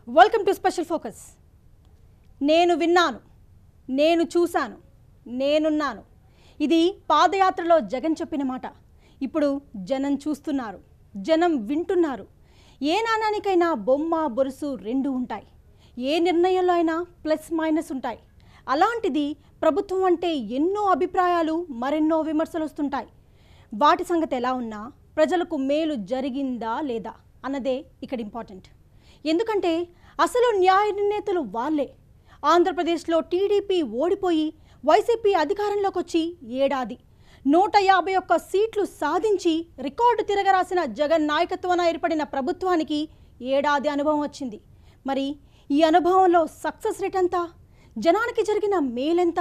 Welcome to special focus నేను విన్నాను నేను చూశాను నేనున్నాను ఇది పాదయాత్రలో జగన్ చెప్పిన మాట ఇప్పుడు జనం చూస్తున్నారు జనం వింటున్నారు ఏ నాణానికైనా బొమ్మ బొరుసు రెండు ఉంటాయి ఏ నిర్ణయంలో అయినా ప్లస్ మైనస్ ఉంటాయి అలాంటిది ప్రభుత్వం అంటే ఎన్నో అభిప్రాయాలు మరెన్నో విమర్శలు వస్తుంటాయి వాటి సంగతి ఎలా ఉన్నా ప్రజలకు మేలు జరిగిందా లేదా అన్నదే ఇక్కడ ఇంపార్టెంట్ ఎందుకంటే అసలు న్యాయ నిర్ణేతలు వాళ్ళే ఆంధ్రప్రదేశ్లో టీడీపీ ఓడిపోయి వైసీపీ అధికారంలోకి వచ్చి ఏడాది నూట యాభై ఒక్క సీట్లు సాధించి రికార్డు తిరగరాసిన జగన్ నాయకత్వాన ఏర్పడిన ప్రభుత్వానికి ఏడాది అనుభవం వచ్చింది మరి ఈ అనుభవంలో సక్సెస్ రేట్ ఎంత జనానికి జరిగిన మేలెంత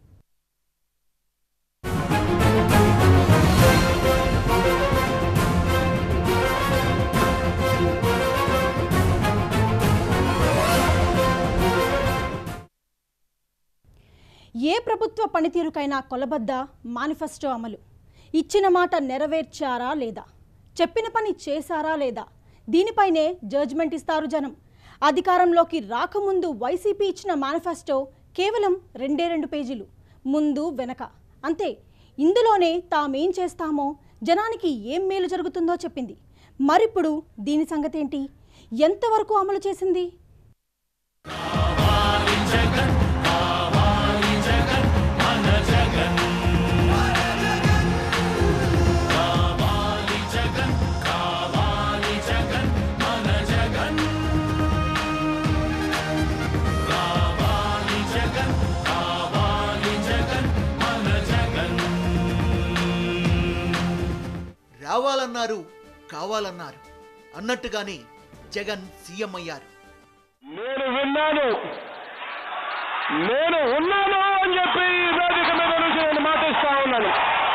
ఏ ప్రభుత్వ పనితీరుకైనా కొలబద్ద మేనిఫెస్టో అమలు ఇచ్చిన మాట నెరవేర్చారా లేదా చెప్పిన పని చేశారా లేదా దీనిపైనే జడ్జ్మెంట్ ఇస్తారు జనం అధికారంలోకి రాకముందు వైసీపీ ఇచ్చిన మేనిఫెస్టో కేవలం రెండే రెండు పేజీలు ముందు వెనక అంతే ఇందులోనే తామేం చేస్తామో జనానికి ఏం మేలు జరుగుతుందో చెప్పింది మరిప్పుడు దీని సంగతి ఏంటి ఎంతవరకు అమలు చేసింది రావాలన్నారు కావాలన్నారు అన్నట్టుగానే జగన్ సీఎం అయ్యారు నేను విన్నాను నేను ఉన్నాను అని చెప్పి ఈ వేదిక మీద నుంచి నేను మాటిస్తా ఉన్నాను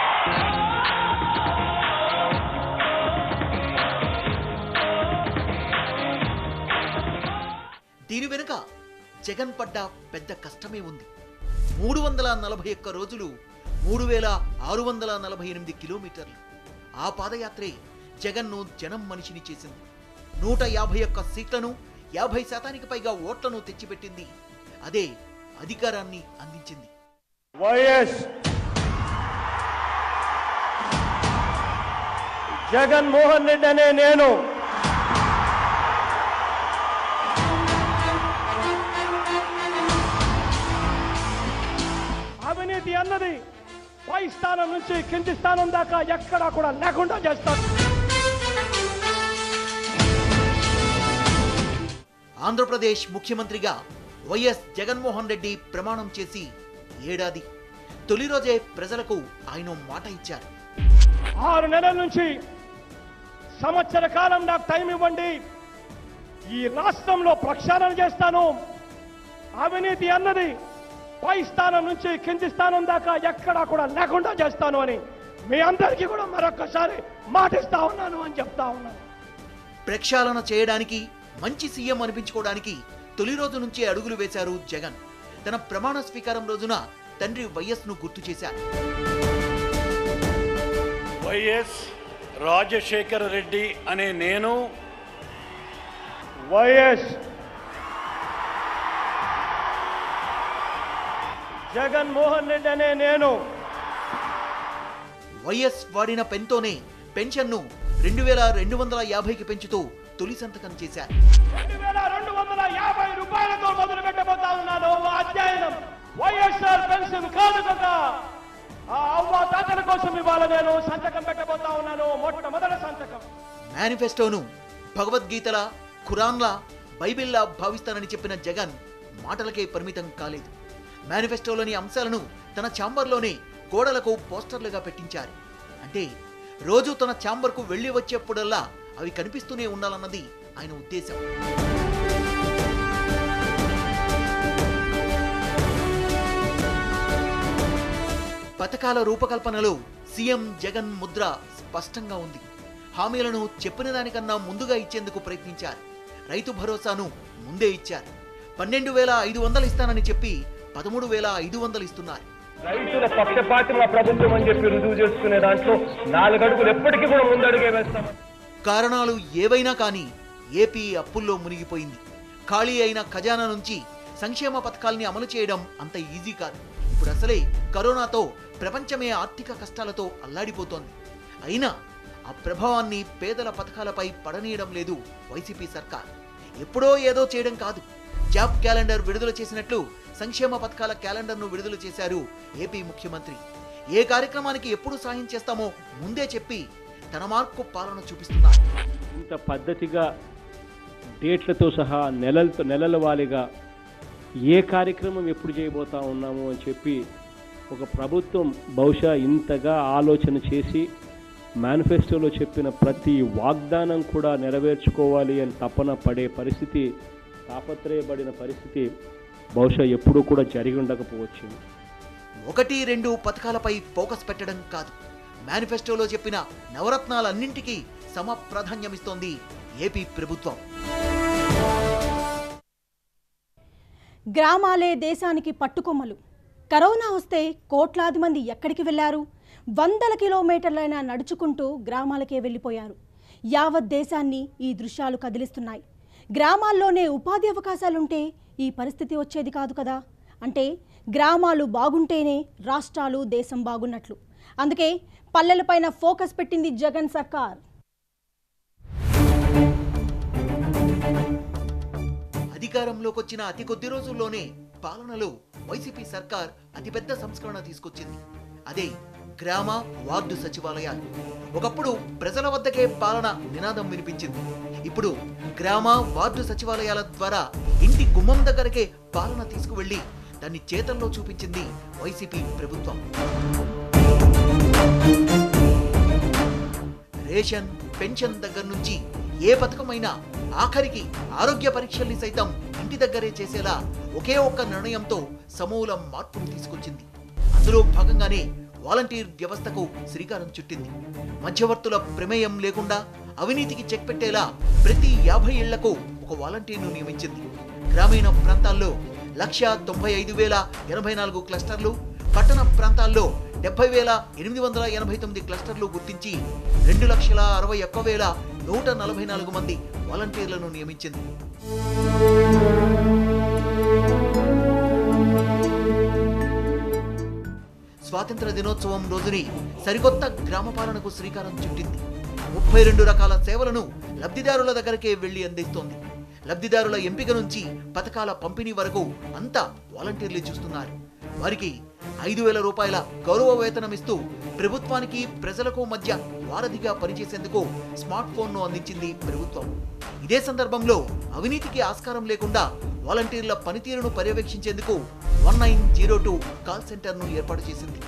దీని వెనుక జగన్ పడ్డ పెద్ద కష్టమే ఉంది మూడు వందల నలభై ఒక్క రోజులు మూడు వేల ఆరు వందల నలభై ఎనిమిది కిలోమీటర్లు ఆ పాదయాత్రే జగన్ను జనం మనిషిని చేసింది నూట యాభై ఒక్క సీట్లను యాభై శాతానికి పైగా ఓట్లను తెచ్చిపెట్టింది అదే అధికారాన్ని అందించింది వైఎస్ జగన్మోహన్ రెడ్డి అనే నేను అవినీతి అన్నది పై స్థానం నుంచి కింది స్థానం దాకా ఎక్కడా కూడా లేకుండా చేస్తాను ఆంధ్రప్రదేశ్ ముఖ్యమంత్రిగా వైఎస్ జగన్మోహన్ రెడ్డి ప్రమాణం చేసి ఏడాది తొలి రోజే ప్రజలకు ఆయన మాట ఇచ్చారు ఆరు నెలల నుంచి సంవత్సర కాలం నాకు టైం ఇవ్వండి ఈ రాష్ట్రంలో ప్రక్షాళన చేస్తాను అవినీతి అన్నది పై స్థానం నుంచి కింది స్థానం దాకా ఎక్కడా కూడా లేకుండా చేస్తాను అని మీ అందరికీ కూడా మరొక్కసారి మాటిస్తా ఉన్నాను అని చెప్తా ఉన్నాను ప్రక్షాళన చేయడానికి మంచి సీఎం అనిపించుకోవడానికి తొలి రోజు నుంచే అడుగులు వేశారు జగన్ తన ప్రమాణ స్వీకారం రోజున తండ్రి వైఎస్ ను గుర్తు చేశారు వైఎస్ రాజశేఖర రెడ్డి అనే నేను వైఎస్ జగన్మోహన్ రెడ్డి అనే నేను వైఎస్ వాడిన పెన్తోనే పెన్షన్ను రెండు వేల రెండు వందల యాభైకి పెంచుతూ తొలి సంతకం చేశారు రెండు వేల రెండు వందల యాభై రూపాయలతో మొదలు పెట్టబోతా ఉన్నాను ఓ అధ్యయనం వైఎస్ఆర్ పెన్షన్ కానుక ఆ అవ్వ తాతల కోసం ఇవాళ నేను సంతకం పెట్టబోతా ఉన్నాను మొట్టమొదటి సంతకం మేనిఫెస్టోను భగవద్గీతల ఖురాన్లా బైబిల్లా భావిస్తానని చెప్పిన జగన్ మాటలకే పరిమితం కాలేదు మేనిఫెస్టోలోని అంశాలను తన ఛాంబర్లోనే గోడలకు పోస్టర్లుగా పెట్టించారు అంటే రోజు తన ఛాంబర్కు వెళ్ళి వచ్చేప్పుడల్లా అవి కనిపిస్తూనే ఉండాలన్నది ఆయన ఉద్దేశం పథకాల రూపకల్పనలో సీఎం జగన్ ముద్ర స్పష్టంగా ఉంది హామీలను చెప్పిన దానికన్నా ముందుగా ఇచ్చేందుకు ప్రయత్నించారు రైతు భరోసాను ముందే ఇచ్చారు పన్నెండు వేల ఐదు వందలు ఇస్తానని చెప్పి పదమూడు వేల ఐదు వందలు ఇస్తున్నారు రైతుల పక్షపాతం మా ప్రభుత్వం అని చెప్పి రుజువు చేసుకునే దాంట్లో నాలుగు అడుగులు ఎప్పటికీ కూడా ముందడుగే వేస్తాం కారణాలు ఏవైనా కానీ ఏపీ అప్పుల్లో మునిగిపోయింది ఖాళీ అయిన ఖజానా నుంచి సంక్షేమ పథకాల్ని అమలు చేయడం అంత ఈజీ కాదు ఇప్పుడు అసలే కరోనాతో ప్రపంచమే ఆర్థిక కష్టాలతో అల్లాడిపోతోంది అయినా ఆ ప్రభావాన్ని పేదల పథకాలపై పడనీయడం లేదు వైసీపీ సర్కార్ ఎప్పుడో ఏదో చేయడం కాదు జాబ్ క్యాలెండర్ విడుదల చేసినట్లు సంక్షేమ పథకాల క్యాలెండర్ను విడుదల చేశారు ఏపీ ముఖ్యమంత్రి ఏ కార్యక్రమానికి ఎప్పుడు సాయం చేస్తామో ముందే చెప్పి తన మార్కు పాలన చూపిస్తున్నారు ఇంత పద్ధతిగా డేట్లతో సహా నెలలతో నెలల వారీగా ఏ కార్యక్రమం ఎప్పుడు చేయబోతా ఉన్నాము అని చెప్పి ఒక ప్రభుత్వం బహుశా ఇంతగా ఆలోచన చేసి మేనిఫెస్టోలో చెప్పిన ప్రతి వాగ్దానం కూడా నెరవేర్చుకోవాలి అని తపన పడే పరిస్థితి తాపత్రయపడిన పరిస్థితి బహుశా ఎప్పుడూ కూడా జరిగి ఉండకపోవచ్చు ఒకటి రెండు పథకాలపై ఫోకస్ పెట్టడం కాదు మేనిఫెస్టోలో చెప్పిన నవరత్నాలన్నింటికీ సమ ప్రాధాన్యమిస్తోంది ఏపీ ప్రభుత్వం గ్రామాలే దేశానికి పట్టుకొమ్మలు కరోనా వస్తే కోట్లాది మంది ఎక్కడికి వెళ్ళారు వందల కిలోమీటర్లైనా నడుచుకుంటూ గ్రామాలకే వెళ్ళిపోయారు యావత్ దేశాన్ని ఈ దృశ్యాలు కదిలిస్తున్నాయి గ్రామాల్లోనే ఉపాధి అవకాశాలుంటే ఈ పరిస్థితి వచ్చేది కాదు కదా అంటే గ్రామాలు బాగుంటేనే రాష్ట్రాలు దేశం బాగున్నట్లు అందుకే పల్లెలపైన ఫోకస్ పెట్టింది జగన్ సర్కార్ అధికారంలోకి వచ్చిన అతి కొద్ది రోజుల్లోనే పాలనలో వైసీపీ సర్కార్ అతిపెద్ద సంస్కరణ తీసుకొచ్చింది అదే గ్రామ వార్డు సచివాలయాలు ఒకప్పుడు ప్రజల వద్దకే పాలన నినాదం వినిపించింది ఇప్పుడు గ్రామ వార్డు సచివాలయాల ద్వారా ఇంటి గుమ్మం దగ్గరకే పాలన తీసుకువెళ్లి దాన్ని చేతల్లో చూపించింది వైసీపీ ప్రభుత్వం రేషన్ పెన్షన్ దగ్గర నుంచి ఏ పథకమైనా ఆఖరికి ఆరోగ్య పరీక్షల్ని సైతం ఇంటి దగ్గరే చేసేలా ఒకే ఒక్క నిర్ణయంతో సమూల మార్పులు తీసుకొచ్చింది అందులో భాగంగానే వాలంటీర్ వ్యవస్థకు శ్రీకారం చుట్టింది మధ్యవర్తుల ప్రమేయం లేకుండా అవినీతికి చెక్ పెట్టేలా ప్రతి యాభై ఇళ్లకు ఒక వాలంటీర్ను నియమించింది గ్రామీణ ప్రాంతాల్లో లక్ష తొంభై ఐదు వేల ఎనభై నాలుగు క్లస్టర్లు పట్టణ ప్రాంతాల్లో డెబ్బై వేల ఎనిమిది వందల ఎనభై తొమ్మిది క్లస్టర్లు గుర్తించి రెండు లక్షల అరవై ఒక్క వేల నూట నలభై నాలుగు మంది వాలంటీర్లను నియమించింది స్వాతంత్ర దినోత్సవం రోజుని సరికొత్త గ్రామ పాలనకు శ్రీకారం చుట్టింది ముప్పై రెండు రకాల సేవలను లబ్ధిదారుల దగ్గరకే వెళ్లి అందిస్తోంది లబ్ధిదారుల ఎంపిక నుంచి పథకాల పంపిణీ వరకు అంతా వాలంటీర్లు చూస్తున్నారు వారికి ఐదు వేల రూపాయల గౌరవ వేతనం ఇస్తూ ప్రభుత్వానికి ప్రజలకు మధ్య వారధిగా పనిచేసేందుకు స్మార్ట్ ఫోన్ను అందించింది ప్రభుత్వం ఇదే సందర్భంలో అవినీతికి ఆస్కారం లేకుండా వాలంటీర్ల పనితీరును పర్యవేక్షించేందుకు one nine zero two call సెంటర్ను ఏర్పాటు చేసింది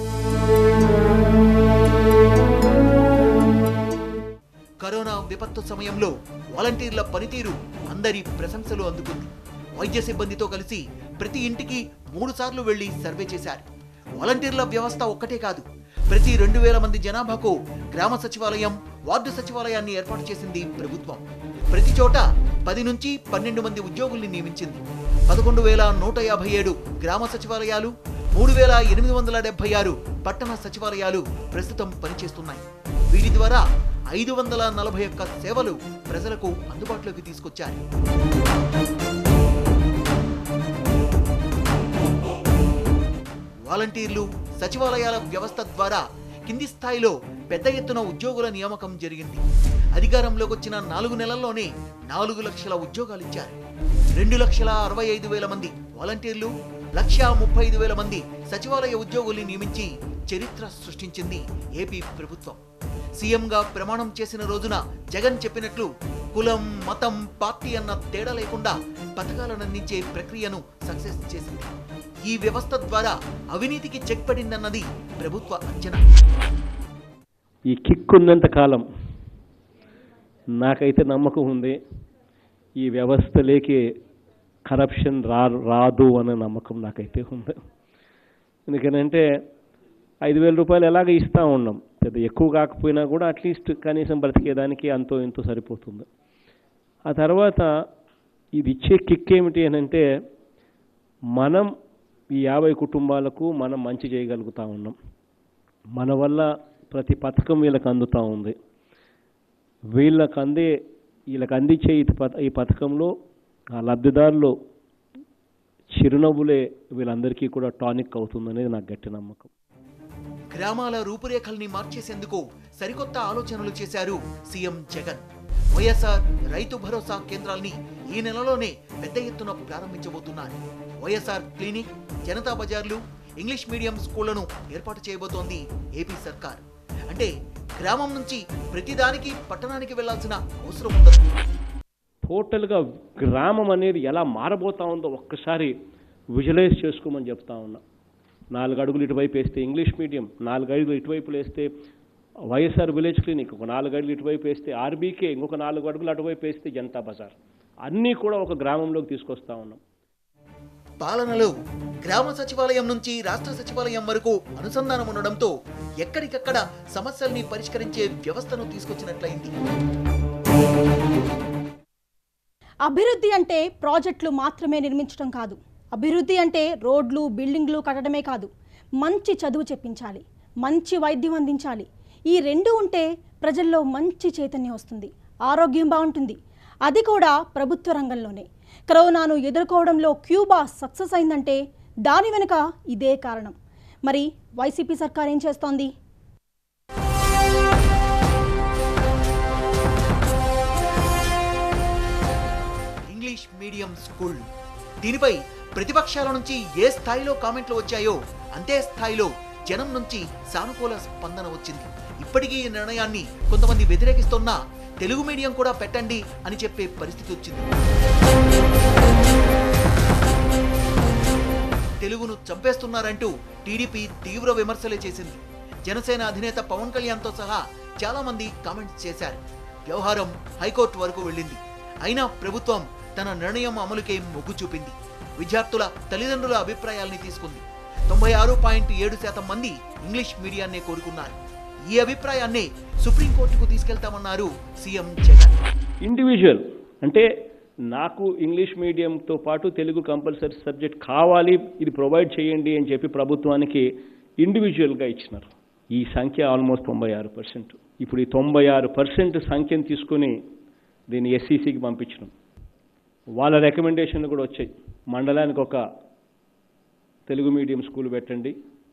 కరోనా విపత్తు సమయంలో వాలంటీర్ల పనితీరు అందరి ప్రశంసలు అందుకుంది వైద్య సిబ్బందితో కలిసి ప్రతి ఇంటికి మూడు సార్లు వెళ్లి సర్వే చేశారు వాలంటీర్ల వ్యవస్థ ఒక్కటే కాదు ప్రతి రెండు వేల మంది జనాభాకు గ్రామ సచివాలయం వార్డు సచివాలయాన్ని ఏర్పాటు చేసింది ప్రభుత్వం ప్రతి చోట పది నుంచి పన్నెండు మంది ఉద్యోగుల్ని నియమించింది పదకొండు వేల నూట యాభై ఏడు గ్రామ సచివాలయాలు మూడు వేల ఎనిమిది వందల డెబ్బై ఆరు పట్టణ సచివాలయాలు ప్రస్తుతం పనిచేస్తున్నాయి వీటి ద్వారా ఐదు వందల నలభై ఒక్క సేవలు ప్రజలకు అందుబాటులోకి తీసుకొచ్చారు వాలంటీర్లు సచివాలయాల వ్యవస్థ ద్వారా కింది స్థాయిలో పెద్ద ఎత్తున ఉద్యోగుల నియామకం జరిగింది అధికారంలోకి వచ్చిన నాలుగు నెలల్లోనే నాలుగు లక్షల ఉద్యోగాలు ఇచ్చారు రెండు లక్షల అరవై ఐదు వేల మంది వాలంటీర్లు లక్ష ముప్పై ఐదు వేల మంది సచివాలయ ఉద్యోగుల్ని నియమించి చరిత్ర సృష్టించింది ఏపీ ప్రభుత్వం సీఎంగా ప్రమాణం చేసిన రోజున జగన్ చెప్పినట్లు కులం మతం పార్టీ అన్న తేడా లేకుండా పథకాలను అందించే ప్రక్రియను సక్సెస్ చేసింది ఈ వ్యవస్థ ద్వారా అవినీతికి చెక్ పడిందన్నది ప్రభుత్వ అంచనా ఈ కిక్ ఉన్నంత కాలం నాకైతే నమ్మకం ఉంది ఈ వ్యవస్థలేకి కరప్షన్ రా రాదు అనే నమ్మకం నాకైతే ఉంది ఎందుకనంటే ఐదు వేల రూపాయలు ఎలాగ ఇస్తూ ఉన్నాం పెద్ద ఎక్కువ కాకపోయినా కూడా అట్లీస్ట్ కనీసం బ్రతికేదానికి అంతో ఇంతో సరిపోతుంది ఆ తర్వాత ఇది ఇచ్చే కిక్ ఏమిటి అని అంటే మనం ఈ యాభై కుటుంబాలకు మనం మంచి చేయగలుగుతా ఉన్నాం మన వల్ల ప్రతి పథకం వీళ్ళకి అందుతూ ఉంది వీళ్ళకి అందే వీళ్ళకి అందించే ఈ పథ ఈ పథకంలో ఆ లబ్ధిదారులు చిరునవ్వులే వీళ్ళందరికీ కూడా టానిక్ అవుతుందనేది నాకు గట్టి నమ్మకం గ్రామాల రూపురేఖల్ని మార్చేసేందుకు సరికొత్త ఆలోచనలు చేశారు సీఎం జగన్ వైఎస్ఆర్ రైతు భరోసా కేంద్రాల్ని ఈ నెలలోనే పెద్ద ఎత్తున ప్రారంభించబోతున్నారు వైఎస్ఆర్ క్లినిక్ జనతా బజార్లు ఇంగ్లీష్ మీడియం స్కూళ్లను ఏర్పాటు చేయబోతోంది ఏపీ సర్కార్ అంటే గ్రామం నుంచి ప్రతిదానికి పట్టణానికి వెళ్లాల్సిన అవసరం ఉండదు టోటల్గా గ్రామం అనేది ఎలా మారబోతా ఉందో ఒక్కసారి విజువలైజ్ చేసుకోమని చెప్తా ఉన్నా నాలుగు అడుగులు ఇటువైపు వేస్తే ఇంగ్లీష్ మీడియం నాలుగు అడుగులు ఇటువైపులు వేస్తే వైఎస్ఆర్ విలేజ్ క్లినిక్ ఒక నాలుగు అడుగులు ఇటువైపు వేస్తే ఆర్బీకే ఇంకొక నాలుగు అడుగులు అటువైపు వేస్తే జనతా బజార్ అన్నీ కూడా ఒక గ్రామంలోకి తీసుకొస్తా ఉన్నాం పాలనలో గ్రామ సచివాలయం నుంచి రాష్ట్ర సచివాలయం వరకు అనుసంధానం ఉండడంతో ఎక్కడికక్కడ సమస్యల్ని పరిష్కరించే వ్యవస్థను తీసుకొచ్చినట్లయింది అభివృద్ధి అంటే ప్రాజెక్టులు మాత్రమే నిర్మించడం కాదు అభివృద్ధి అంటే రోడ్లు బిల్డింగ్లు కట్టడమే కాదు మంచి చదువు చెప్పించాలి మంచి వైద్యం అందించాలి ఈ రెండు ఉంటే ప్రజల్లో మంచి చైతన్యం వస్తుంది ఆరోగ్యం బాగుంటుంది అది కూడా ప్రభుత్వ రంగంలోనే కరోనాను ఎదుర్కోవడంలో క్యూబా సక్సెస్ అయిందంటే దాని వెనుక ఇదే కారణం మరి వైసీపీ సర్కార్ ఏం చేస్తోంది ఇంగ్లీష్ మీడియం స్కూల్ దీనిపై ప్రతిపక్షాల నుంచి ఏ స్థాయిలో కామెంట్లు వచ్చాయో అంతే స్థాయిలో జనం నుంచి సానుకూల స్పందన వచ్చింది ఇప్పటికీ ఈ నిర్ణయాన్ని కొంతమంది వ్యతిరేకిస్తున్నా తెలుగు మీడియం కూడా పెట్టండి అని చెప్పే పరిస్థితి వచ్చింది తెలుగును చంపేస్తున్నారంటూ టీడీపీ తీవ్ర విమర్శలే చేసింది జనసేన అధినేత పవన్ కళ్యాణ్తో సహా చాలా మంది కామెంట్స్ చేశారు వ్యవహారం హైకోర్టు వరకు వెళ్ళింది అయినా ప్రభుత్వం తన నిర్ణయం అమలుకే మొగ్గు చూపింది విద్యార్థుల తల్లిదండ్రుల అభిప్రాయాల్ని తీసుకుంది తొంభై ఆరు పాయింట్ ఏడు శాతం మంది ఇంగ్లీష్ మీడియాన్నే కోరుకున్నారు ఈ అభిప్రాయాన్నే సుప్రీంకోర్టుకు తీసుకెళ్తామన్నారు సీఎం జగన్ ఇండివిజువల్ అంటే నాకు ఇంగ్లీష్ మీడియంతో పాటు తెలుగు కంపల్సరీ సబ్జెక్ట్ కావాలి ఇది ప్రొవైడ్ చేయండి అని చెప్పి ప్రభుత్వానికి ఇండివిజువల్గా ఇచ్చినారు ఈ సంఖ్య ఆల్మోస్ట్ తొంభై ఆరు పర్సెంట్ ఇప్పుడు ఈ తొంభై ఆరు పర్సెంట్ సంఖ్యను తీసుకుని దీన్ని ఎస్సీసీకి పంపించడం వాళ్ళ రికమెండేషన్లు కూడా వచ్చాయి మండలానికి ఒక తెలుగు మీడియం స్కూల్ పెట్టండి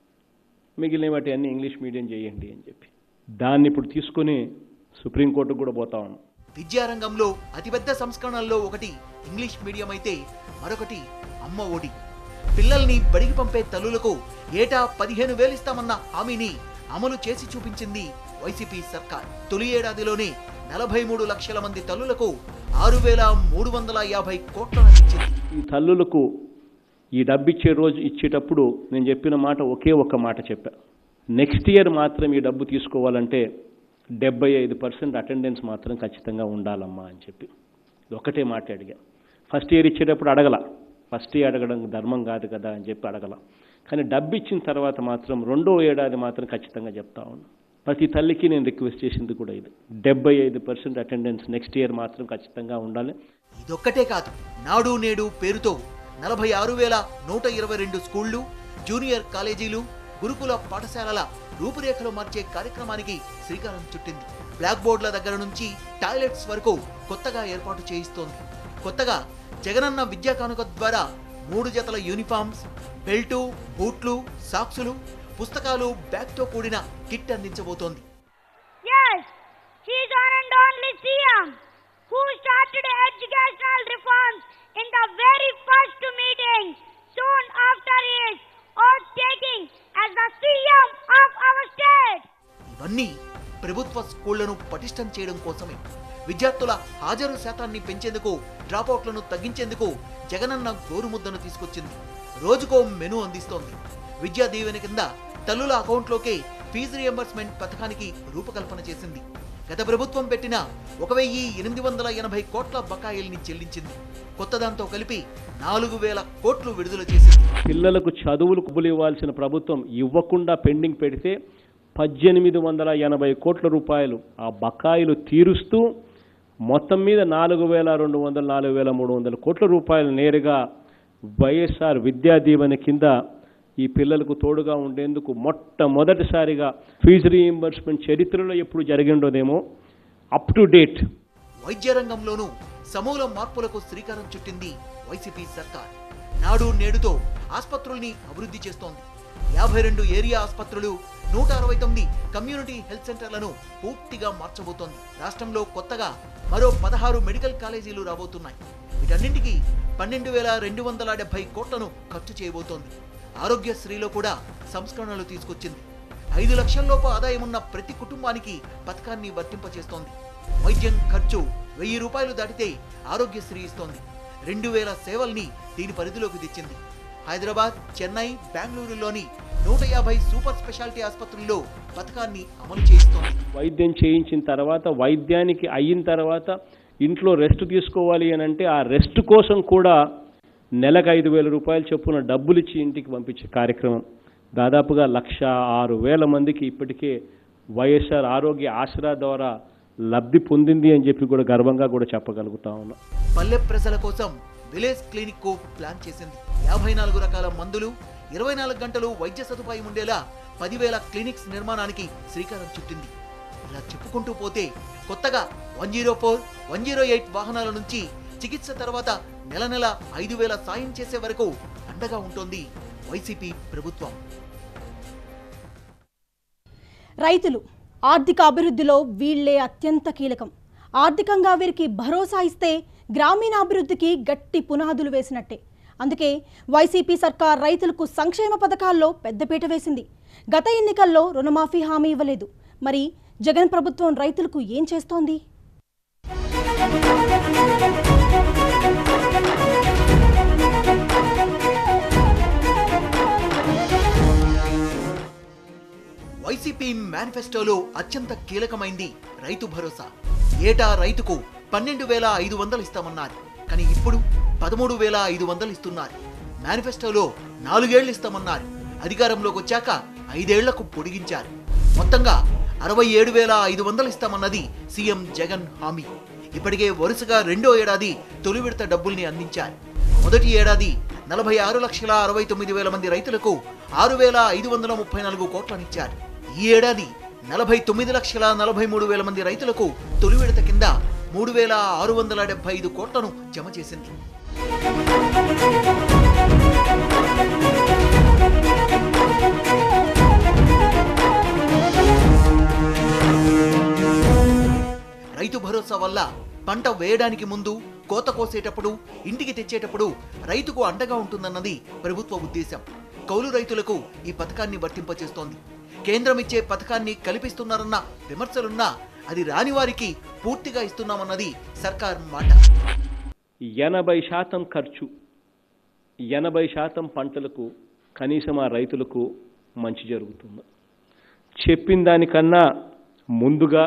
మిగిలిన వాటి అన్ని ఇంగ్లీష్ మీడియం చేయండి అని చెప్పి దాన్ని ఇప్పుడు తీసుకుని సుప్రీంకోర్టుకు కూడా పోతా ఉన్నాం విద్యారంగంలో అతిపెద్ద సంస్కరణల్లో ఒకటి ఇంగ్లీష్ మీడియం అయితే మరొకటి అమ్మ ఒడి పిల్లల్ని బడికి పంపే తల్లులకు ఏటా పదిహేను వేలు ఇస్తామన్న హామీని అమలు చేసి చూపించింది వైసీపీ సర్కార్ తొలి ఏడాదిలోనే నలభై మూడు లక్షల మంది తల్లులకు ఆరు వేల మూడు వందల యాభై కోట్లను అందించింది ఈ తల్లులకు ఈ డబ్బు ఇచ్చే రోజు ఇచ్చేటప్పుడు నేను చెప్పిన మాట ఒకే ఒక్క మాట చెప్పా నెక్స్ట్ ఇయర్ మాత్రం ఈ డబ్బు తీసుకోవాలంటే డెబ్బై ఐదు పర్సెంట్ అటెండెన్స్ మాత్రం ఖచ్చితంగా ఉండాలమ్మా అని చెప్పి ఇది ఒకటే మాట అడిగా ఫస్ట్ ఇయర్ ఇచ్చేటప్పుడు అడగల ఫస్ట్ ఇయర్ అడగడం ధర్మం కాదు కదా అని చెప్పి అడగల కానీ డబ్బు ఇచ్చిన తర్వాత మాత్రం రెండో ఏడాది మాత్రం ఖచ్చితంగా చెప్తా ఉన్నాను ప్రతి తల్లికి నేను రిక్వెస్ట్ చేసింది కూడా ఇది డెబ్బై ఐదు పర్సెంట్ అటెండెన్స్ నెక్స్ట్ ఇయర్ మాత్రం ఖచ్చితంగా ఉండాలి ఇదొక్కటే కాదు నాడు నేడు పేరుతో నలభై ఆరు వేల నూట ఇరవై రెండు స్కూళ్లు జూనియర్ కాలేజీలు గురుకుల పాఠశాలల రూపురేఖలు మార్చే కార్యక్రమానికి శ్రీకారం చుట్టింది బ్లాక్ బోర్డుల దగ్గర నుంచి టాయిలెట్స్ వరకు కొత్తగా ఏర్పాటు చేయిస్తోంది కొత్తగా జగనన్న విద్యా కానుక ద్వారా మూడు జతల యూనిఫామ్స్ బెల్టు బూట్లు సాక్సులు పుస్తకాలు బ్యాగ్తో కూడిన కిట్ అందించబోతోంది Yes, he is one and only CM who started educational reforms in the very first meeting soon after his oath taking as the CM of our state. ఇవన్నీ ప్రభుత్వ స్కూళ్లను పటిష్టం చేయడం కోసమే విద్యార్థుల హాజరు శాతాన్ని పెంచేందుకు డ్రాపౌట్లను తగ్గించేందుకు జగనన్న గోరుముద్దను తీసుకొచ్చింది రోజుకో మెను అందిస్తోంది విద్యా దీవెన కింద తల్లుల అకౌంట్లోకే ఫీజు రియంబర్స్మెంట్ పథకానికి రూపకల్పన చేసింది గత ప్రభుత్వం పెట్టిన ఒక వెయ్యి ఎనిమిది వందల ఎనభై కోట్ల బకాయిల్ని చెల్లించింది కొత్త దాంతో కలిపి నాలుగు వేల కోట్లు విడుదల చేసింది పిల్లలకు చదువులు కుబ్బులు ఇవ్వాల్సిన ప్రభుత్వం ఇవ్వకుండా పెండింగ్ పెడితే పద్దెనిమిది వందల ఎనభై కోట్ల రూపాయలు ఆ బకాయిలు తీరుస్తూ మొత్తం మీద నాలుగు వేల రెండు వందల నాలుగు వేల మూడు వందల కోట్ల రూపాయలు నేరుగా వైఎస్ఆర్ విద్యా దీవెన కింద ఈ పిల్లలకు తోడుగా ఉండేందుకు మొట్టమొదటిసారిగా ఫీజు రీయింబర్స్మెంట్ చరిత్రలో ఎప్పుడు జరిగిండోదేమో అప్ టు డేట్ వైద్య రంగంలోనూ సమూల మార్పులకు శ్రీకారం చుట్టింది వైసీపీ సర్కార్ నాడు నేడుతో ఆసుపత్రుల్ని అభివృద్ధి చేస్తోంది యాభై రెండు ఏరియా ఆసుపత్రులు నూట అరవై తొమ్మిది కమ్యూనిటీ హెల్త్ సెంటర్లను పూర్తిగా మార్చబోతోంది రాష్ట్రంలో కొత్తగా మరో పదహారు మెడికల్ కాలేజీలు రాబోతున్నాయి వీటన్నింటికీ పన్నెండు వేల రెండు వందల డెబ్బై కోట్లను ఖర్చు చేయబోతోంది ఆరోగ్యశ్రీలో కూడా సంస్కరణలు తీసుకొచ్చింది ఐదు లక్షల్లోపు ఆదాయం ఉన్న ప్రతి కుటుంబానికి పథకాన్ని వర్తింపచేస్తోంది వైద్యం ఖర్చు వెయ్యి రూపాయలు దాటితే ఆరోగ్యశ్రీ ఇస్తోంది రెండు వేల సేవల్ని దీని పరిధిలోకి తెచ్చింది హైదరాబాద్ చెన్నై బెంగళూరులోని నూట యాభై సూపర్ స్పెషాలిటీ ఆసుపత్రుల్లో పథకాన్ని అమలు చేయిస్తోంది వైద్యం చేయించిన తర్వాత వైద్యానికి అయిన తర్వాత ఇంట్లో రెస్ట్ తీసుకోవాలి అని అంటే ఆ రెస్ట్ కోసం కూడా నెలకు ఐదు వేల రూపాయలు చొప్పున డబ్బులు ఇచ్చి ఇంటికి పంపించే కార్యక్రమం దాదాపుగా లక్ష ఆరు వేల మందికి ఇప్పటికే వైఎస్ఆర్ ఆరోగ్య ఆసరా ద్వారా లబ్ధి పొందింది అని చెప్పి కూడా గర్వంగా కూడా చెప్పగలుగుతా ఉన్నాం పల్లె ప్రజల కోసం విలేజ్ క్లినిక్ కు ప్లాన్ చేసింది యాభై నాలుగు రకాల మందులు ఇరవై నాలుగు గంటలు వైద్య సదుపాయం ఉండేలా పదివేల క్లినిక్స్ నిర్మాణానికి శ్రీకారం చుట్టింది ఇలా చెప్పుకుంటూ పోతే కొత్తగా one zero four one zero eight వాహనాల నుంచి చికిత్స తర్వాత నెల నెల ఐదు వేల సాయం చేసే వరకు అండగా ఉంటోంది వైసీపీ ప్రభుత్వం రైతులు ఆర్థిక అభివృద్ధిలో వీళ్లే అత్యంత కీలకం ఆర్థికంగా వీరికి భరోసా ఇస్తే గ్రామీణాభివృద్ధికి గట్టి పునాదులు వేసినట్టే అందుకే వైసీపీ సర్కార్ రైతులకు సంక్షేమ పథకాల్లో పెద్దపీట వేసింది గత ఎన్నికల్లో రుణమాఫీ హామీ ఇవ్వలేదు మరి జగన్ ప్రభుత్వం రైతులకు ఏం చేస్తోంది వైసీపీ మేనిఫెస్టోలో అత్యంత కీలకమైంది రైతు భరోసా ఏటా రైతుకు పన్నెండు వేల ఐదు వందలు ఇస్తామన్నారు కానీ ఇప్పుడు పదమూడు వేల ఐదు వందలు ఇస్తున్నారు మేనిఫెస్టోలో నాలుగేళ్లు ఇస్తామన్నారు అధికారంలోకి వచ్చాక ఐదేళ్లకు పొడిగించారు మొత్తంగా అరవై ఏడు వేల ఐదు వందలు ఇస్తామన్నది సీఎం జగన్ హామీ ఇప్పటికే వరుసగా రెండో ఏడాది తొలి విడత డబ్బుల్ని అందించారు మొదటి ఏడాది నలభై ఆరు లక్షల అరవై తొమ్మిది వేల మంది రైతులకు ఆరు వేల ఐదు వందల ముప్పై నాలుగు కోట్లనిచ్చారు ఈ ఏడాది నలభై తొమ్మిది లక్షల నలభై మూడు వేల మంది రైతులకు తొలి విడత కింద మూడు వేల ఆరు వందల డెబ్బై ఐదు కోట్లను జమ చేసింది రైతు భరోసా వల్ల పంట వేయడానికి ముందు కోత కోసేటప్పుడు ఇంటికి తెచ్చేటప్పుడు రైతుకు అండగా ఉంటుందన్నది ప్రభుత్వ ఉద్దేశం కౌలు రైతులకు ఈ పథకాన్ని వర్తింపచేస్తోంది కేంద్రం ఇచ్చే పథకాన్ని కల్పిస్తున్నారన్న విమర్శలున్నా అది రాని వారికి పూర్తిగా ఇస్తున్నామన్నది సర్కార్ మాట ఎనభై శాతం ఖర్చు ఎనభై శాతం పంటలకు కనీసం ఆ రైతులకు మంచి జరుగుతుంది చెప్పిన దానికన్నా ముందుగా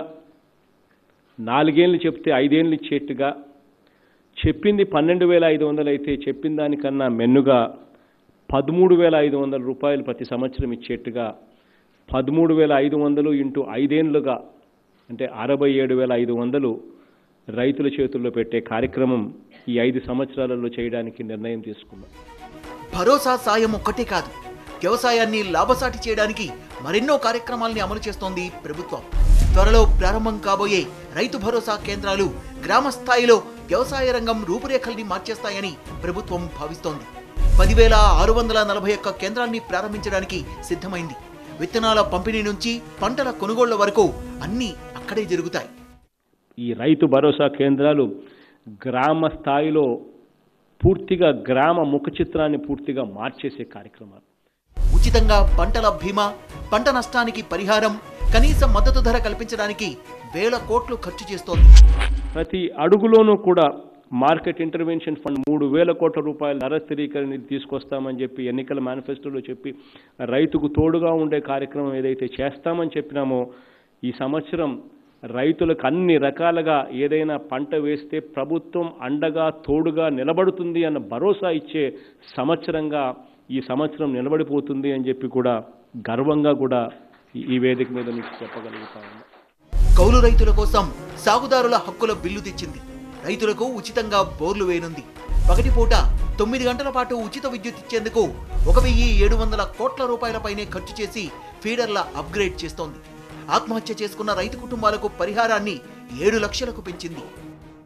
నాలుగేళ్ళు చెప్తే ఐదేళ్ళు ఇచ్చేట్టుగా చెప్పింది పన్నెండు వేల ఐదు వందలు అయితే చెప్పిన దానికన్నా మెన్నుగా పదమూడు వేల ఐదు వందల రూపాయలు ప్రతి సంవత్సరం ఇచ్చేట్టుగా పదమూడు వేల ఐదు వందలు ఇంటూ ఐదేళ్లుగా అంటే అరవై ఏడు వేల ఐదు వందలు రైతుల చేతుల్లో పెట్టే కార్యక్రమం ఈ ఐదు సంవత్సరాలలో చేయడానికి నిర్ణయం తీసుకున్నాం భరోసా సాయం ఒక్కటే కాదు వ్యవసాయాన్ని లాభసాటి చేయడానికి మరెన్నో కార్యక్రమాల్ని అమలు చేస్తోంది ప్రభుత్వం త్వరలో ప్రారంభం కాబోయే రైతు భరోసా కేంద్రాలు గ్రామ స్థాయిలో వ్యవసాయ రంగం రూపురేఖల్ని మార్చేస్తాయని ప్రభుత్వం భావిస్తోంది పదివేల ఆరు వందల నలభై ఒక్క కేంద్రాల్ని ప్రారంభించడానికి సిద్ధమైంది విత్తనాల పంపిణీ నుంచి పంటల కొనుగోళ్ల వరకు అన్నీ అక్కడే జరుగుతాయి ఈ రైతు భరోసా కేంద్రాలు గ్రామ స్థాయిలో పూర్తిగా గ్రామ ముఖ చిత్రాన్ని పూర్తిగా మార్చేసే కార్యక్రమాలు ఉచితంగా పంటల బీమా పంట నష్టానికి పరిహారం కనీస మద్దతు ధర కల్పించడానికి వేల కోట్లు ఖర్చు చేస్తోంది ప్రతి అడుగులోనూ కూడా మార్కెట్ ఇంటర్వెన్షన్ ఫండ్ మూడు వేల కోట్ల రూపాయల ధర స్థిరీకరణ తీసుకొస్తామని చెప్పి ఎన్నికల మేనిఫెస్టోలో చెప్పి రైతుకు తోడుగా ఉండే కార్యక్రమం ఏదైతే చేస్తామని చెప్పినామో ఈ సంవత్సరం రైతులకు అన్ని రకాలుగా ఏదైనా పంట వేస్తే ప్రభుత్వం అండగా తోడుగా నిలబడుతుంది అన్న భరోసా ఇచ్చే సంవత్సరంగా ఈ సంవత్సరం నిలబడిపోతుంది అని చెప్పి కూడా గర్వంగా కూడా ఈ- ఈ వేదిక మీద మీకు చెప్పగలుగుతా ఉన్నాను కౌలు రైతుల కోసం సాగుదారుల హక్కుల బిల్లు తెచ్చింది రైతులకు ఉచితంగా బోర్లు వేయనుంది పగటిపూట తొమ్మిది గంటల పాటు ఉచిత విద్యుత్ ఇచ్చేందుకు ఒక వెయ్యి ఏడు వందల కోట్ల రూపాయలపైనే ఖర్చు చేసి ఫీడర్ల అప్గ్రేడ్ చేస్తోంది ఆత్మహత్య చేసుకున్న రైతు కుటుంబాలకు పరిహారాన్ని ఏడు లక్షలకు పెంచింది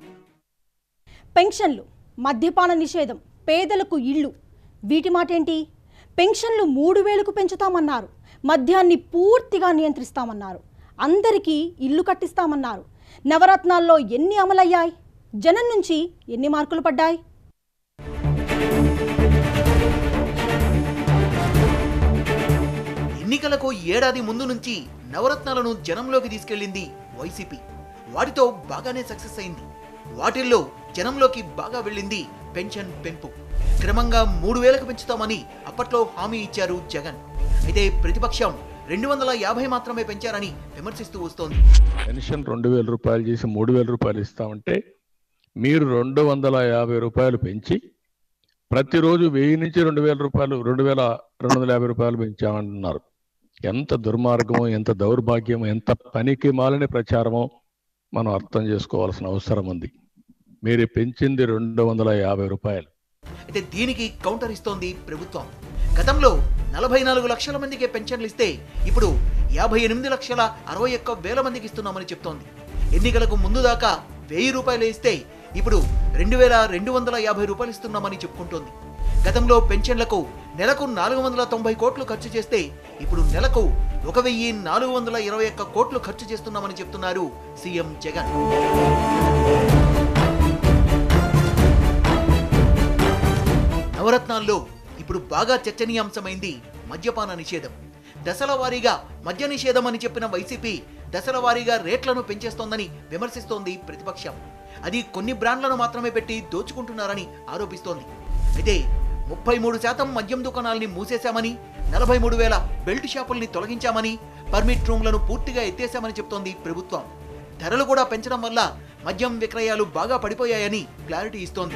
పెన్షన్లు మద్యపాన నిషేధం పేదలకు ఇళ్ళు వీటి మాట ఏంటి పెన్షన్లు మూడు వేలకు పెంచుతామన్నారు మద్యాన్ని పూర్తిగా నియంత్రిస్తామన్నారు అందరికీ ఇల్లు కట్టిస్తామన్నారు నవరత్నాల్లో ఎన్ని అమలయ్యాయి జనం నుంచి ఎన్ని మార్కులు పడ్డాయి ఎన్నికలకు ఏడాది ముందు నుంచి నవరత్నాలను జనంలోకి తీసుకెళ్ళింది వైసీపీ వాటితో బాగానే సక్సెస్ అయింది వాటిల్లో జనంలోకి బాగా వెళ్ళింది పెన్షన్ పెంపు క్రమంగా మూడు వేలకు పెంచుతామని అప్పట్లో హామీ ఇచ్చారు జగన్ అయితే ప్రతిపక్షం రెండు వందల యాభై మాత్రమే పెంచారని విమర్శిస్తూ వస్తోంది పెన్షన్ రెండు వేల రూపాయలు చేసి మూడు వేల రూపాయలు ఇస్తామంటే మీరు రెండు వందల యాభై రూపాయలు పెంచి ప్రతిరోజు వెయ్యి నుంచి రెండు వేల రూపాయలు రెండు వేల రెండు వందల యాభై రూపాయలు పెంచామంటున్నారు ఎంత దుర్మార్గమో ఎంత దౌర్భాగ్యమో ఎంత పనికి మాలని ప్రచారమో మనం అర్థం చేసుకోవాల్సిన అవసరం ఉంది మీరు పెంచింది రెండు వందల యాభై రూపాయలు అయితే దీనికి కౌంటర్ ఇస్తోంది ప్రభుత్వం గతంలో నలభై నాలుగు లక్షల మందికే పెన్షన్లు ఇస్తే ఇప్పుడు యాభై ఎనిమిది లక్షల అరవై ఒక్క వేల మందికి ఇస్తున్నామని చెప్తోంది ఎన్నికలకు ముందు దాకా వెయ్యి రూపాయలు ఇస్తే ఇప్పుడు రెండు వేల రెండు వందల యాభై రూపాయలు ఇస్తున్నామని చెప్పుకుంటోంది గతంలో పెన్షన్లకు నెలకు నాలుగు వందల తొంభై కోట్లు ఖర్చు చేస్తే ఇప్పుడు నెలకు ఒక వెయ్యి నాలుగు వందల ఇరవై ఒక్క కోట్లు ఖర్చు చేస్తున్నామని చెప్తున్నారు సీఎం జగన్ నవరత్నాల్లో ఇప్పుడు బాగా చర్చనీయాంశమైంది మద్యపాన నిషేధం దశల వారీగా మద్య నిషేధం అని చెప్పిన వైసీపీ దశల వారీగా రేట్లను పెంచేస్తోందని విమర్శిస్తోంది ప్రతిపక్షం అది కొన్ని బ్రాండ్లను మాత్రమే పెట్టి దోచుకుంటున్నారని ఆరోపిస్తోంది అయితే ముప్పై మూడు శాతం మద్యం దుకాణాలని మూసేశామని నలభై మూడు వేల బెల్ట్ షాపుల్ని తొలగించామని పర్మిట్ రూమ్లను పూర్తిగా ఎత్తేశామని చెప్తోంది ప్రభుత్వం ధరలు కూడా పెంచడం వల్ల మద్యం విక్రయాలు బాగా పడిపోయాయని క్లారిటీ ఇస్తోంది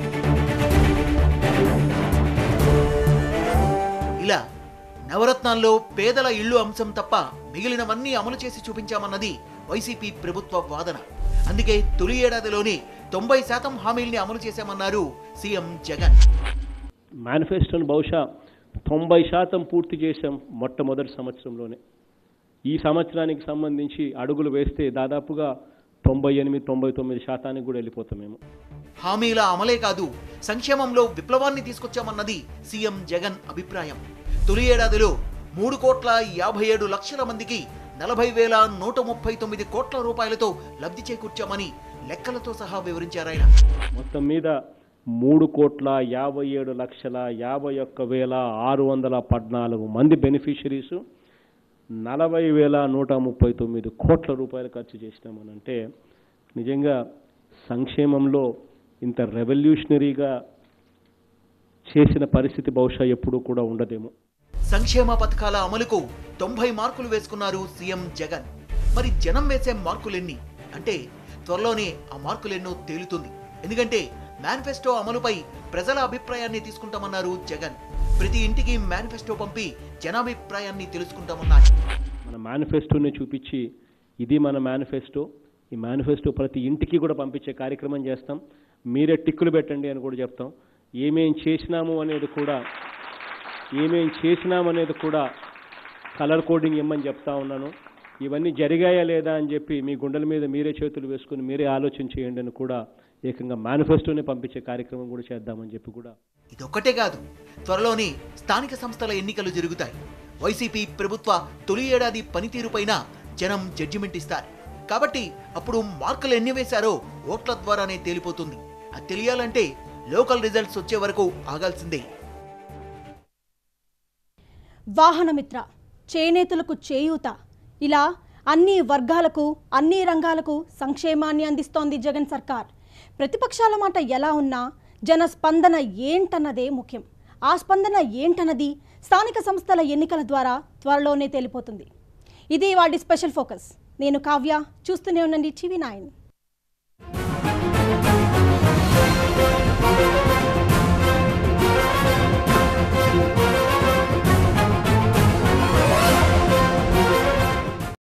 ఇలా నవరత్నాల్లో పేదల ఇళ్ళు అంశం తప్ప మిగిలినవన్నీ అమలు చేసి చూపించామన్నది వైసీపీ ప్రభుత్వ వాదన అందుకే తొలి ఏడాదిలోనే తొంభై శాతం హామీల్ని అమలు చేశామన్నారు సీఎం జగన్ మేనిఫెస్టోని బహుశా తొంభై శాతం పూర్తి చేశాం మొట్టమొదటి సంవత్సరంలోనే ఈ సంవత్సరానికి సంబంధించి అడుగులు వేస్తే దాదాపుగా తొంభై ఎనిమిది తొంభై తొమ్మిది శాతానికి కూడా వెళ్ళిపోతాం మేము హామీల అమలే కాదు సంక్షేమంలో విప్లవాన్ని తీసుకొచ్చామన్నది సీఎం జగన్ అభిప్రాయం తొలి ఏడాదిలో మూడు కోట్ల యాభై ఏడు లక్షల మందికి నలభై వేల నూట ముప్పై తొమ్మిది కోట్ల రూపాయలతో లబ్ధి చేకూర్చామని లెక్కలతో సహా వివరించారాయన మొత్తం మీద మూడు కోట్ల యాభై ఏడు లక్షల యాభై ఒక్క వేల ఆరు వందల పద్నాలుగు మంది బెనిఫిషరీస్ నలభై వేల నూట ముప్పై తొమ్మిది కోట్ల రూపాయలు ఖర్చు చేసినామనంటే నిజంగా సంక్షేమంలో ఇంత రెవల్యూషనరీగా చేసిన పరిస్థితి బహుశా ఎప్పుడూ కూడా ఉండదేమో సంక్షేమ పథకాల అమలుకు తొంభై మార్కులు వేసుకున్నారు సీఎం జగన్ మరి జనం వేసే మార్కులెన్ని అంటే త్వరలోనే ఆ మార్కులెన్నో తేలుతుంది ఎందుకంటే మేనిఫెస్టో అమలుపై ప్రజల అభిప్రాయాన్ని తీసుకుంటామన్నారు జగన్ ప్రతి ఇంటికి మేనిఫెస్టో పంపి జనాభిప్రాయాన్ని తెలుసుకుంటామన్నారు మన మేనిఫెస్టోని చూపించి ఇది మన మేనిఫెస్టో ఈ మేనిఫెస్టో ప్రతి ఇంటికి కూడా పంపించే కార్యక్రమం చేస్తాం మీరే టిక్కులు పెట్టండి అని కూడా చెప్తాం ఏమేం చేసినాము అనేది కూడా ఏమేం చేసినాము అనేది కూడా కలర్ కోడింగ్ ఇమ్మని చెప్తా ఉన్నాను ఇవన్నీ జరిగాయా లేదా అని చెప్పి మీ గుండెల మీద మీరే చేతులు వేసుకుని మీరే ఆలోచన చేయండి అని కూడా ఏకంగా మేనిఫెస్టోని పంపించే కార్యక్రమం కూడా చేద్దామని చెప్పి కూడా ఇదొక్కటే కాదు త్వరలోనే స్థానిక సంస్థల ఎన్నికలు జరుగుతాయి వైసీపీ ప్రభుత్వ తొలి ఏడాది పనితీరుపైన జనం జడ్జిమెంట్ ఇస్తారు కాబట్టి అప్పుడు మార్కులు ఎన్ని వేశారో ఓట్ల ద్వారానే తేలిపోతుంది అది తెలియాలంటే లోకల్ రిజల్ట్స్ వచ్చే వరకు ఆగాల్సిందే వాహనమిత్ర చేనేతలకు చేయూత ఇలా అన్ని వర్గాలకు అన్ని రంగాలకు సంక్షేమాన్ని అందిస్తోంది జగన్ సర్కార్ ప్రతిపక్షాల మాట ఎలా ఉన్నా జన స్పందన ఏంటన్నదే ముఖ్యం ఆ స్పందన ఏంటన్నది స్థానిక సంస్థల ఎన్నికల ద్వారా త్వరలోనే తేలిపోతుంది ఇది వాటి స్పెషల్ ఫోకస్ నేను కావ్య చూస్తూనే ఉండండి టీవీ నైన్